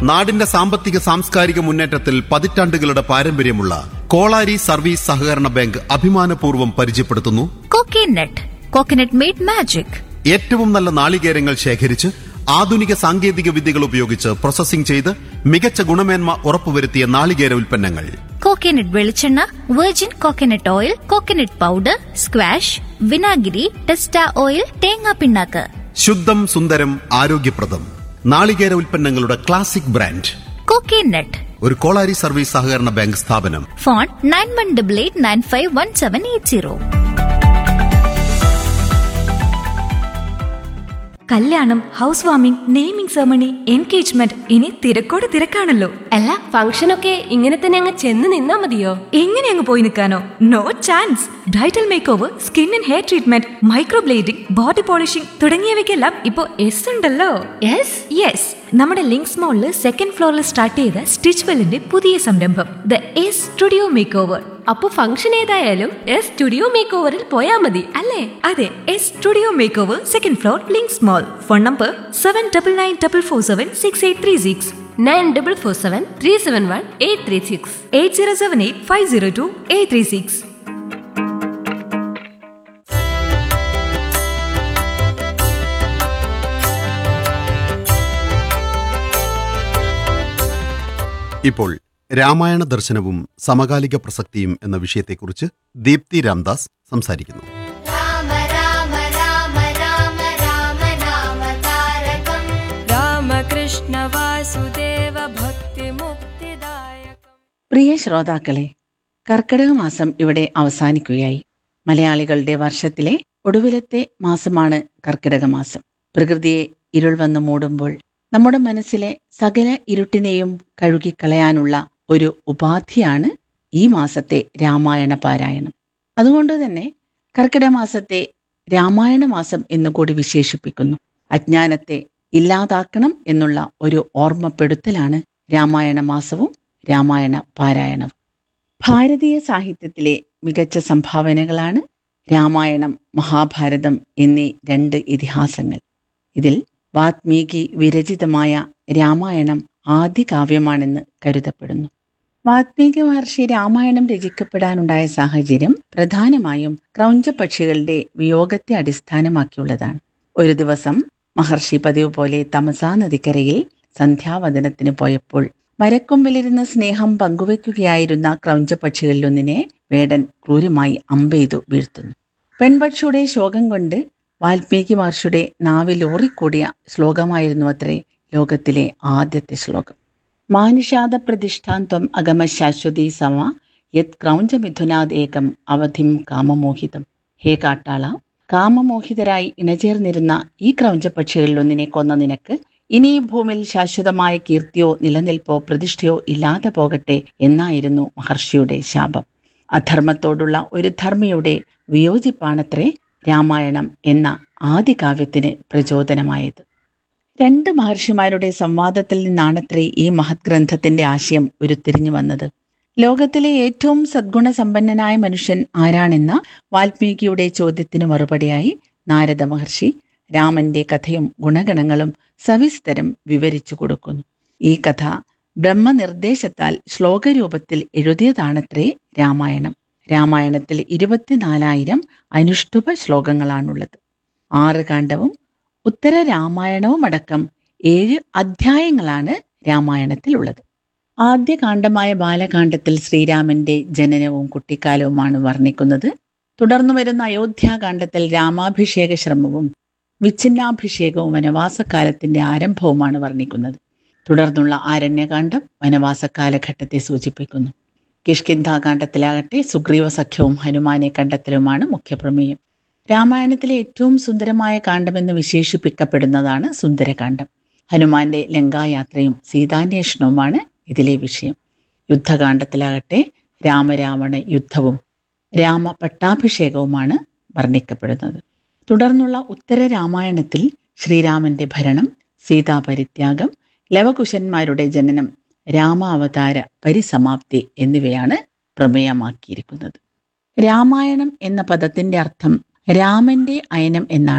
നാടിന്റെ സാമ്പത്തിക സാംസ്കാരിക മുന്നേറ്റത്തിൽ പതിറ്റാണ്ടുകളുടെ പാരമ്പര്യമുള്ള കോളാരി സർവീസ് സഹകരണ ബാങ്ക് അഭിമാനപൂർവ്വം പരിചയപ്പെടുത്തുന്നു കോക്കനട്ട് കോക്കനട്ട് മെയ്ഡ് മാജിക് ഏറ്റവും നല്ല നാളികേരങ്ങൾ ശേഖരിച്ച് ആധുനിക സാങ്കേതിക വിദ്യകൾ ഉപയോഗിച്ച് പ്രോസസ്സിംഗ് ചെയ്ത് മികച്ച ഗുണമേന്മ ഉറപ്പുവരുത്തിയ നാളികേര ഉൽപ്പന്നങ്ങൾ കോക്കനട്ട് വെളിച്ചെണ്ണ virgin coconut oil coconut powder squash വിനാഗിരി ടെസ്റ്റ ഓയിൽ തേങ്ങാ പിണ്ണാക്ക് ശുദ്ധം സുന്ദരം ആരോഗ്യപ്രദം നാളികേര ഉൽപ്പന്നങ്ങളുടെ ക്ലാസിക് ബ്രാൻഡ് കോക്കനട്ട് ഒരു കോളാരി സർവീസ് സഹകരണ ബാങ്ക് സ്ഥാപനം phone nine one double eight nine five one seven eight zero കല്യാണം house warming naming ceremony engagement ഇനി തിരക്കോട് തിരക്കാണല്ലോ അല്ല ഫംഗ്ഷനൊക്കെ ഇങ്ങനെ തന്നെ അങ്ങ് ചെന്ന് നിന്നാ മതിയോ എങ്ങനെ അങ്ങ് പോയി നിൽക്കാനോ no chance bridal make over skin and hair treatment microblading body polishing തുടങ്ങിയവയ്ക്കെല്ലാം ഇപ്പോൾ എസ് ഉണ്ടല്ലോ യെസ് യെസ് നമ്മുടെ ലിങ്ക്സ് മോളിൽ സെക്കൻഡ് ഫ്ലോറിൽ സ്റ്റാർട്ട് ചെയ്ത സ്റ്റിച്ച് വെല്ലിന്റെ പുതിയ സംരംഭം the S studio make over അപ്പൊ ഫംഗ്ഷൻ ഏതായാലും എസ് സ്റ്റുഡിയോ മേക്ക് ഓവറിൽ പോയാ മതി അല്ലേ അതെ S studio make over second floor Links mall phone number seven double nine double four seven six eight three six nine double four seven three seven one eight three six eight zero seven eight five zero two eight three six ഇപ്പോൾ രാമായണ ദർശനവും സമകാലിക പ്രസക്തിയും എന്ന വിഷയത്തെക്കുറിച്ച് ദീപ്തി രാംദാസ് സംസാരിക്കുന്നു രാമ രാമ രാമ രാമ രാമ നാമ താരകം രാമകൃഷ്ണ വാസുദേവ ഭക്തി മുക്തിദായകം പ്രിയ ശ്രോതാക്കളെ കർക്കിടക മാസം ഇവിടെ അവസാനിക്കുകയായി മലയാളികളുടെ വർഷത്തിലെ ഒടുവിലത്തെ മാസമാണ് കർക്കിടക മാസം പ്രകൃതിയെ ഇരുൾ വന്ന് മൂടുമ്പോൾ നമ്മുടെ മനസ്സിലെ സകല ഇരുട്ടിനെയും കഴുകിക്കളയാനുള്ള ഒരു ഉപാധിയാണ് ഈ മാസത്തെ രാമായണ പാരായണം അതുകൊണ്ട് തന്നെ കർക്കിടക മാസത്തെ രാമായണ മാസം എന്നുകൂടി വിശേഷിപ്പിക്കുന്നു അജ്ഞാനത്തെ ഇല്ലാതാക്കണം എന്നുള്ള ഒരു ഓർമ്മപ്പെടുത്തലാണ് രാമായണ മാസവും രാമായണ പാരായണവും ഭാരതീയ സാഹിത്യത്തിലെ മികച്ച സംഭാവനകളാണ് രാമായണം മഹാഭാരതം എന്നീ രണ്ട് ഇതിഹാസങ്ങൾ ഇതിൽ വാത്മീകി വിരചിതമായ രാമായണം ആദ്യ കാവ്യമാണെന്ന് കരുതപ്പെടുന്നു വാത്മീകി മഹർഷി രാമായണം രചിക്കപ്പെടാനുണ്ടായ സാഹചര്യം പ്രധാനമായും ക്രൗഞ്ചപക്ഷികളുടെ വിയോഗത്തെ അടിസ്ഥാനമാക്കിയുള്ളതാണ് ഒരു ദിവസം മഹർഷി പതിവ് പോലെ തമസാ നദിക്കരയിൽ സന്ധ്യാവദനത്തിന് പോയപ്പോൾ മരക്കൊമ്പിലിരുന്ന് സ്നേഹം പങ്കുവെക്കുകയായിരുന്ന ക്രൗഞ്ചപക്ഷികളിലൊന്നിനെ വേടൻ ക്രൂരമായി അമ്പെയ്തു വീഴ്ത്തുന്നു പെൺപക്ഷിയുടെ ശോകം കൊണ്ട് വാൽമീകി മഹർഷിയുടെ നാവിൽ ഓറിക്കൂടിയ ശ്ലോകമായിരുന്നു അത്രേ ലോകത്തിലെ ആദ്യത്തെ ശ്ലോകം മാനുഷാദ പ്രതിഷ്ഠാന്തം അഗമ ശാശ്വതി സമ യത് ക്രൗഞ്ചമിഥുനാദേകം അവധിം കാമമോഹിതം ഹേ കാട്ടാള കാമമോഹിതരായി ഇണചേർന്നിരുന്ന ഈ ക്രൗഞ്ചപക്ഷികളിലൊന്നിനെ കൊന്ന നിനക്ക് ഇനി ഈ ഭൂമിയിൽ ശാശ്വതമായ കീർത്തിയോ നിലനിൽപ്പോ പ്രതിഷ്ഠയോ ഇല്ലാതെ പോകട്ടെ എന്നായിരുന്നു മഹർഷിയുടെ ശാപം അധർമ്മത്തോടുള്ള ഒരു ധർമ്മിയുടെ വിയോജിപ്പാണത്രേ രാമായണം എന്ന ആദികാവ്യത്തിന് പ്രചോദനമായത് രണ്ട് മഹർഷിമാരുടെ സംവാദത്തിൽ നിന്നാണത്രേ ഈ മഹത് ഗ്രന്ഥത്തിന്റെ ആശയം ഉരുത്തിരിഞ്ഞു വന്നത് ലോകത്തിലെ ഏറ്റവും സദ്ഗുണ സമ്പന്നനായ മനുഷ്യൻ ആരാണെന്ന വാൽമീകിയുടെ ചോദ്യത്തിന് മറുപടിയായി നാരദ മഹർഷി രാമന്റെ കഥയും ഗുണഗണങ്ങളും സവിസ്തരം വിവരിച്ചു കൊടുക്കുന്നു ഈ കഥ ബ്രഹ്മനിർദ്ദേശത്താൽ ശ്ലോകരൂപത്തിൽ എഴുതിയതാണത്രേ രാമായണം രാമായണത്തിൽ ഇരുപത്തിനാലായിരം അനുഷ്ഠുപ ശ്ലോകങ്ങളാണുള്ളത് ആറ് കാണ്ഡവും ഉത്തര രാമായണവും അടക്കം ഏഴ് അധ്യായങ്ങളാണ് രാമായണത്തിലുള്ളത് ആദ്യ കാണ്ഡമായ ബാലകാണ്ഡത്തിൽ ശ്രീരാമന്റെ ജനനവും കുട്ടിക്കാലവുമാണ് വർണ്ണിക്കുന്നത് തുടർന്നു വരുന്ന അയോധ്യാകാന്ഡത്തിൽ രാമാഭിഷേക ശ്രമവും വിച്ഛിന്നാഭിഷേകവും വനവാസകാലത്തിന്റെ ആരംഭവുമാണ് വർണ്ണിക്കുന്നത് തുടർന്നുള്ള ആരണ്യകാന്ഡം വനവാസ കാലഘട്ടത്തെ സൂചിപ്പിക്കുന്നു കിഷ്കിന്ധാകാന്ഡത്തിലാകട്ടെ സുഗ്രീവ സഖ്യവും ഹനുമാനെ കണ്ടെത്തലുമാണ് മുഖ്യപ്രമേയം രാമായണത്തിലെ ഏറ്റവും സുന്ദരമായ കാണ്ഡമെന്ന് വിശേഷിപ്പിക്കപ്പെടുന്നതാണ് സുന്ദരകാന്ഡം ഹനുമാന്റെ ലങ്കായാത്രയും സീതാന്വേഷണവുമാണ് ഇതിലെ വിഷയം യുദ്ധകാന്ഡത്തിലാകട്ടെ രാമരാവണ യുദ്ധവും രാമ പട്ടാഭിഷേകവുമാണ് വർണ്ണിക്കപ്പെടുന്നത് തുടർന്നുള്ള ഉത്തര രാമായണത്തിൽ ശ്രീരാമന്റെ ഭരണം സീതാപരിത്യാഗം ലവകുശന്മാരുടെ ജനനം രാമാവതാര പരിസമാപ്തി എന്നിവയാണ് പ്രമേയമാക്കിയിരിക്കുന്നത് രാമായണം എന്ന പദത്തിന്റെ അർത്ഥം രാമന്റെ അയനം എന്നാണ്